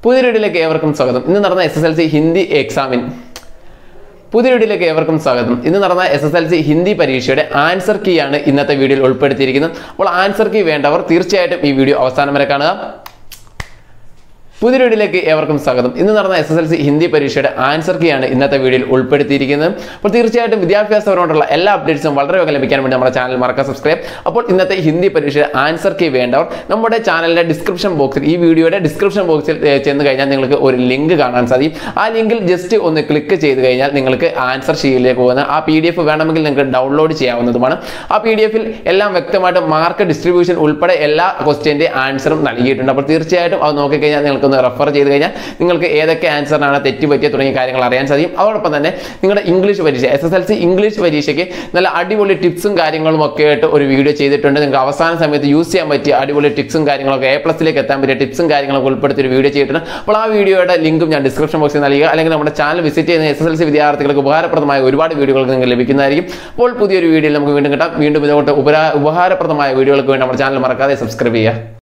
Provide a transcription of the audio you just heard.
പുതിയ വീഡിയോയിലേക്ക് ഏവർക്കും സ്വാഗതം ഇന്ന് നടന്ന S S L C Hindi എക്സാമിൻ പുതിയ വീഡിയോയിലേക്ക് ഏവർക്കും സ്വാഗതം ഇന്ന് നടന്ന S S L C Hindi പരീക്ഷയുടെ ആൻസർ കീ ആണ് ഇന്നത്തെ വീഡിയോയിൽ ഉൾപ്പെടുത്തിയിരിക്കുന്നത് അപ്പോൾ ആൻസർ കീ വേണ്ടവർ തീർച്ചയായിട്ടും ഈ വീഡിയോ അവസാനം വരെ കാണുക പുതിയ വീഡിയോയിലേക്ക് ഏവർക്കും സ്വാഗതം ഇന്ന് നടന്ന S S L C Hindi പരീക്ഷയുടെ ആൻസർ കീ ആണ് ഇന്നത്തെ വീഡിയോയിൽ ഉൾപ്പെടുത്തിയിരിക്കുന്നത് അപ്പോൾ തീർച്ചയായിട്ടും വിദ്യാഭ്യാസപരമായിട്ടുള്ള എല്ലാ അപ്ഡേറ്റ്സും വളരെ വേഗം ലഭിക്കാൻ വേണ്ടി നമ്മുടെ ചാനൽ മറക്കാം സബ്സ്ക്രൈബ് അപ്പോൾ ഇന്നത്തെ ഹിന്ദി പരീക്ഷയുടെ ആൻസർ കീ വേണ്ടവർ നമ്മുടെ ചാനലിന്റെ ഡിസ്ക്രിപ്ഷൻ ബോക്സിൽ ഈ വീഡിയോയുടെ ഡിസ്ക്രിപ്ഷൻ ബോക്സിൽ ഏർ, ചെന്ന് കഴിഞ്ഞാൽ നിങ്ങൾക്ക് ഒരു ലിങ്ക് കാണാൻ സാധിക്കും ആ ലിങ്കിൽ ജസ്റ്റ് ഒന്ന് ക്ലിക്ക് ചെയ്ത് കഴിഞ്ഞാൽ നിങ്ങൾക്ക് ആൻസർ ഷീറ്റിലേക്ക് പോകുന്ന ആ പി ഡി എഫ് വേണമെങ്കിൽ നിങ്ങൾക്ക് ഡൗൺലോഡ് ചെയ്യാവുന്നതുമാണ് ആ പി ഡി എഫിൽ എല്ലാം വ്യക്തമായിട്ട് മാർക്ക് ഡിസ്ട്രിബ്യൂഷൻ ഉൾപ്പെടെ എല്ലാ ക്വസ്റ്റ്യൻ്റെ ആൻസറും നൽകിയിട്ടുണ്ട് അപ്പോൾ തീർച്ചയായിട്ടും അത് നോക്കിക്കഴിഞ്ഞാൽ നിങ്ങൾക്കൊന്ന് റെഫർ ചെയ്ത് കഴിഞ്ഞാൽ നിങ്ങൾക്ക് ഏതൊക്കെ ആൻസറിനാണ് തെറ്റ് പറ്റിയ തുടങ്ങിയ കാര്യങ്ങൾ അറിയാൻ സാധിക്കും അതോടൊപ്പം തന്നെ നിങ്ങളുടെ ഇംഗ്ലീഷ് പരീക്ഷ S S L C English പരീക്ഷയ്ക്ക് നല്ല അടിപൊളി ടിപ്സും കാര്യങ്ങളും ഒക്കെ ആയിട്ട് ഒരു വീഡിയോ ചെയ്തിട്ടുണ്ട് നിങ്ങൾക്ക് അവസാന സമയത്ത് യൂസ് ചെയ്യാൻ പറ്റിയ അടിപൊളി ടിപ്സും കാര്യങ്ങളൊക്കെ എ പ്ലസിലേക്ക് എത്താൻ പറ്റിയ ടിപ്സും കാര്യങ്ങളൊക്കെ ഉൾപ്പെടുത്തി ഒരു വീഡിയോ ചെയ്തിട്ടുണ്ട് അപ്പോൾ ആ വീഡിയോയുടെ ലിങ്കും ഞാൻ ഡിസ്ക്രിപ്ഷൻ ബോക്സിൽ നൽകുക അല്ലെങ്കിൽ നമ്മുടെ ചാനൽ വിസിറ്റ് ചെയ്യുന്ന എസ് എസ് എൽ സി വിദ്യാർത്ഥികൾക്ക് ഉപകാരപ്രദമായ ഒരുപാട് വീഡിയോകൾ നിങ്ങൾക്ക് ലഭിക്കുന്നതായിരിക്കും അപ്പോൾ പുതിയൊരു വീഡിയോയിൽ നമുക്ക് വീണ്ടും കിട്ടാം വീണ്ടും ഇതുകൊണ്ട് ഉപരാ ഉപകാരപ്രദമായ വീഡിയോകൾക്ക് വേണ്ടി നമ്മുടെ ചാനൽ മറക്കാതെ സബ്സ്ക്രൈബ് ചെയ്യുക